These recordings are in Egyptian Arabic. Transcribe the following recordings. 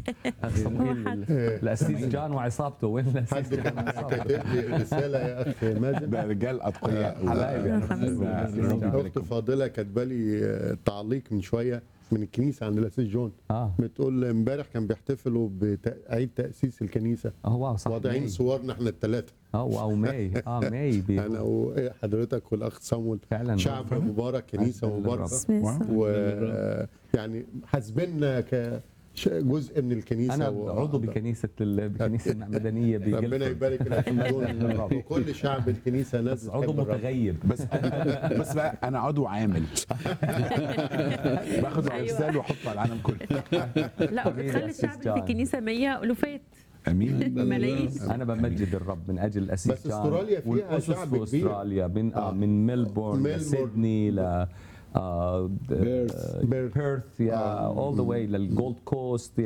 صموئيل الاسيس جان وعصابته وين الاسيس حد جان كان وعصابته كاتب لي رساله يا اخ مازن ده رجال اتقياء حبايبي أنا ربنا اخت فاضله كاتبه لي آه، تعليق من شويه من الكنيسه عند الاسيس جون اه بتقول امبارح كان بيحتفلوا بعيد تاسيس الكنيسه اه واو صح واضعين ماي. صورنا احنا الثلاثه اه واو ماي اه ماي بي- انا وحضرتك والاخ صامول فعلا شعب مبارك كنيسه أهلاً مباركه للرب. اسم يسوع و يعني حاسبيننا كجزء من الكنيسه انا و- عضو بكنيسه ال- بكنيسه المعمدانيه ربنا بجلفورد. يبارك الاسيس للرب. جون وكل شعب الكنيسه ناس بس عضو بتحب الرب. متغيب بس بس بقى انا عضو عامل باخد الارسال واحطه على العالم كله لا حبيبي وبتخلي يا الشعب أسيس اللي في جان. الكنيسه 100 الوفات امين ملايين انا بمجد الرب من اجل الاسيس بس جان أستراليا فيها والأسس شعب في كبير. استراليا من آه آه. من ميلبورن ميلبورن. لسيدني ل آه، بيرث. بيرث. بيرث يا آه. اول ذا واي للجولد كوست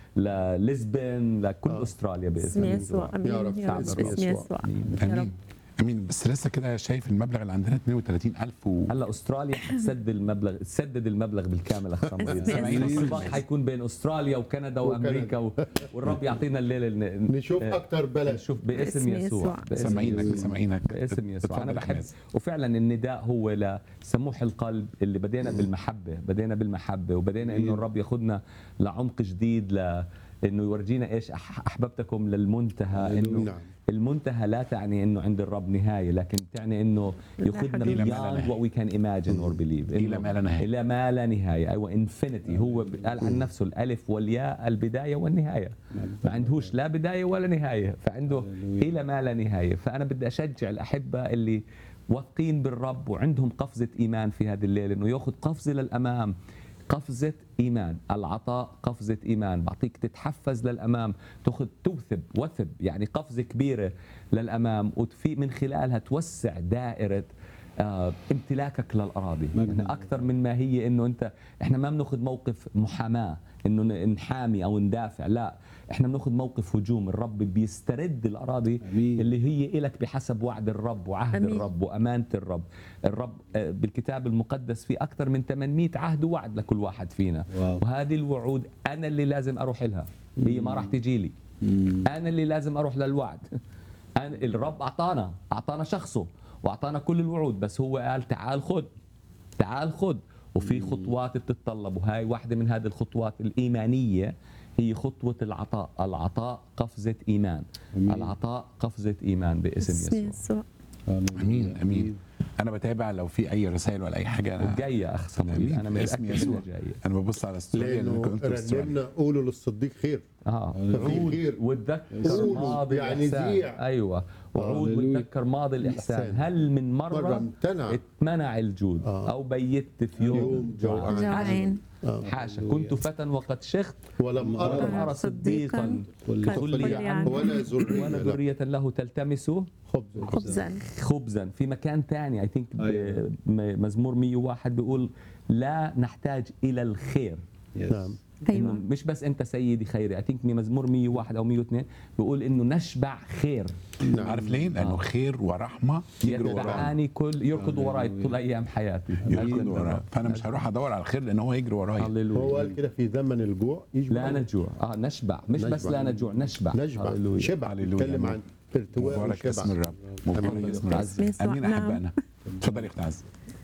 لليسبن لكل استراليا اسم باذن يسوع الله يا امين رب، يا رب باسم باسم يسوع. يسوع آمين. يا رب امين امين بس لسه كده شايف المبلغ اللي عندنا 32000 و هلا استراليا حتسدد المبلغ تسدد المبلغ بالكامل اخ صموئيل سامعين؟ السباق حيكون بين استراليا وكندا وامريكا و... والرب يعطينا الليله ن- نشوف آه، اكتر بلد نشوف باسم باسم يسوع يسوع. باسم سامعينك يسوع. سامعينك باسم يسوع انا اتفضل بحب كناز. وفعلا النداء هو لسموح القلب اللي بدينا بالمحبه بدينا بالمحبه وبدينا انه الرب ياخذنا لعمق جديد ل انه يورجينا ايش أح- احببتكم للمنتهى انه نعم. المنتهى لا تعني انه عند الرب نهايه لكن تعني انه ياخذنا إلى ما لا beyond نهاية. what we can imagine or believe إلى إنه ما لا نهاية. الى ما لا نهايه ايوه انفينيتي هو قال عن نفسه الالف والياء البدايه والنهايه ما عندهوش لا بدايه ولا نهايه فعنده الى ما لا نهايه فانا بدي اشجع الاحبه اللي واثقين بالرب وعندهم قفزه ايمان في هذه الليله انه ياخذ قفزه للامام قفزة إيمان العطاء قفزة إيمان بعطيك تتحفز للأمام تأخذ توثب وثب يعني قفزة كبيرة للأمام وفي من خلالها توسع دائرة آه، امتلاكك للأراضي يعني أكثر من ما هي إنه أنت إحنا ما بناخذ موقف محاماة إنه ن- نحامي أو ندافع لا إحنا بناخذ موقف هجوم الرب بيسترد الأراضي أمين. اللي هي إلك بحسب وعد الرب وعهد أمين. الرب وأمانة الرب الرب آه، بالكتاب المقدس في أكثر من 800 عهد ووعد لكل واحد فينا واو. وهذه الوعود أنا اللي لازم أروح لها هي ما راح تجي لي أنا اللي لازم أروح للوعد أنا الرب أعطانا أعطانا شخصه وأعطانا كل الوعود بس هو قال تعال خذ تعال خذ وفي خطوات بتتطلب وهاي واحدة من هذه الخطوات الإيمانية هي خطوة العطاء العطاء قفزة إيمان العطاء قفزة إيمان باسم باسم يسوع يسوع امين امين انا بتابع لو في اي رسائل ولا اي حاجه انا جاية أخ صمويل أمين. أنا باسم متأكد يسوع إنها جاية انا ببص على استراليا لانه لأن كنت في استراليا. رنمنا قولوا للصديق خير اه في خير وتذكر قولوا، ماضي يعني الإحسان زيع. ايوه وعود هللويا. وتذكر ماضي الإحسان الإحسان. هل من مرة, مرة امتنع. اتمنع الجود آه. أو بيت في يوم, يوم جوعان جوعان. جوعان حاشا كنت فتى وقد شخت ولم ولم ارى أرى صديقا كل كل كل يعني يعني. ولا ولا ذريه له. ذرية له تلتمس خبز خبزا خبزا في مكان ثاني اي ثينك أيوة. مزمور 101 بيقول لا نحتاج الى الخير نعم انه ايوه مش بس انت سيدي خيري اي ثينك مزمور 101 او 102 بيقول انه نشبع خير عارف ليه؟ لانه آه. خير ورحمه يجروا ورانا يتبعني كل يركض وراي طول ايام حياتي يركض ورانا فانا مش هروح ادور على الخير لان هو يجري ورايا هو هللويا قال كده في زمن الجوع يجوع لا نجوع اه نشبع مش بس نشبع. لا نجوع نشبع نشبع هللويا. شبع هللويا. بيتكلم عن ارتواء مبارك اسم وشبع الرب مبارك اسم الرب باسم يسوع امين نعم. احبائنا اتفضل يا اخت عز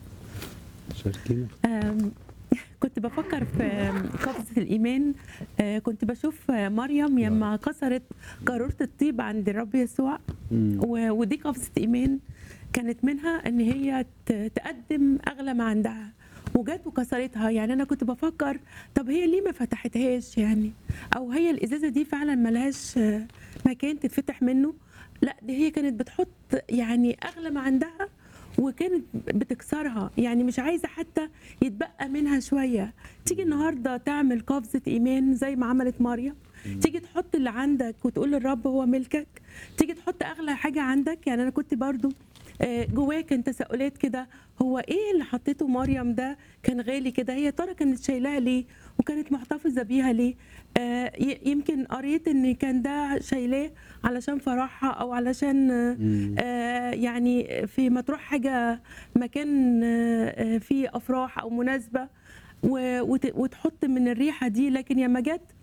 شاركينا أم، كنت بفكر في قفزة الإيمان أه، كنت بشوف مريم لما كسرت قارورة الطيب عند الرب يسوع و- ودي قفزة إيمان كانت منها إن هي ت- تقدم أغلى ما عندها وجت وكسرتها يعني أنا كنت بفكر طب هي ليه ما فتحتهاش يعني أو هي الإزازة دي فعلا ملهاش آه، مكان تتفتح منه لا دي هي كانت بتحط يعني أغلى ما عندها وكانت بتكسرها يعني مش عايزه حتى يتبقى منها شويه تيجي النهارده تعمل قفزه ايمان زي ما عملت مريم تيجي تحط اللي عندك وتقول للرب هو ملكك تيجي تحط اغلى حاجه عندك يعني انا كنت برضو آه، جوايا كان تساؤلات كده هو ايه اللي حطيته مريم ده كان غالي كده هي ترى كانت شايلاه ليه وكانت محتفظه بيها ليه آه، ي- يمكن قريت ان كان ده شايلاه علشان فرحها او علشان آه، آه، يعني في ما تروح حاجه مكان آه، آه، فيه افراح او مناسبه و- وت- وتحط من الريحه دي لكن لما جت